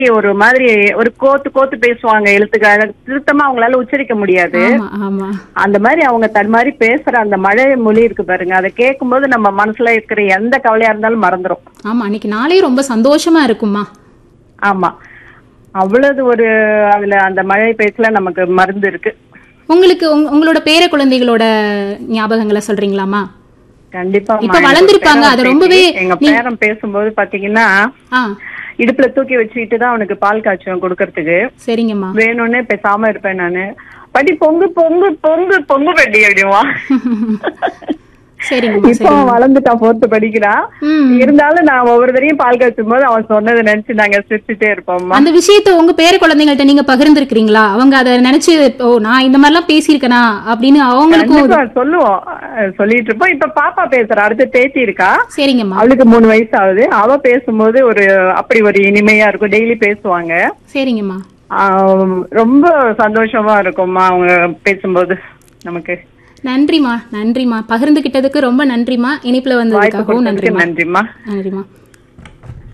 ஒரு மாதிரி ஒரு கோத்து கோத்து பேசுவாங்க எழுத்துக்கள் திருத்தமா அவங்களால உச்சரிக்க முடியாது ஆமா ஆமா அந்த மாதிரி அவங்க தன் மாதிரி பேசுற அந்த மழை மொழி இருக்கு பாருங்க அதை கேட்கும்போது நம்ம மனசுல இருக்கிற எந்த கவலையா இருந்தாலும் மறந்துரும் ஆமா அன்னைக்கு நாளே ரொம்ப சந்தோஷமா இருக்கும்மா ஆமா அவ்வளவு ஒரு அதுல அந்த மழை பேச்சுல நமக்கு மருந்து இருக்கு உங்களுக்கு உங்க- உங்களோட பேர குழந்தைகளோட ஞாபகங்களை சொல்றீங்களாமா கண்டிப்பா இப்ப வளர்ந்திருப்பாங்க, அது ரொம்பவே எங்க பேரன் பேசும்போது பாத்தீங்கன்னா ஆ இடுப்புல தூக்கி வச்சுக்கிட்டு தான் அவனுக்கு பால் காய்ச்சுவேன் கொடுக்கறதுக்கு சரிங்கம்மா வேணும்னே பேசாம இருப்பேன் நானு படி பொங்கு பொங்கு பொங்கு பொங்கு படி அப்படிவா சரிங்கம்மா இப்போ அவன் வளர்ந்துட்டான் போர்த்து படிக்கிறான் ம் இருந்தாலும் நான் ஒவ்வொரு தடையும் பால் காய்ச்சும் போது அவன் சொன்னதை நினைச்சு நாங்க சிரிச்சுட்டே இருப்போம்மா அந்த விஷயத்த உங்க பேர குழந்தைங்கள்ட்ட நீங்க பகிர்ந்திருக்கிறீங்களா அவங்க அதை நினைச்சு ஓ நான் இந்த மாதிரிலாம் பேசியிருக்கேனா அப்படின்னு அவங்களுக்கும் கண்டிப்பா சொல்லுவோம் அஹ் சொல்லிட்டு இருப்போம் இப்ப பாப்பா பேசுறா அடுத்து பேத்தி இருக்கா சரிங்கம்மா அவளுக்கு மூணு வயசு ஆகுது அவ பேசும்போது ஒரு அப்படி ஒரு இனிமையா இருக்கும் டெய்லி பேசுவாங்க சரிங்கம்மா ஆஹ் ரொம்ப சந்தோஷமா இருக்கும்மா அவங்க பேசும்போது நமக்கு நன்றிம்மா நன்றிம்மா பகிர்ந்துகிட்டதுக்கு ரொம்ப நன்றிம்மா இனிப்புல வாய்ப்பு வந்ததுக்காகவும் கொடுத்ததுக்கு நன்றிம்மா நன்றிம்மா நன்றிம்மா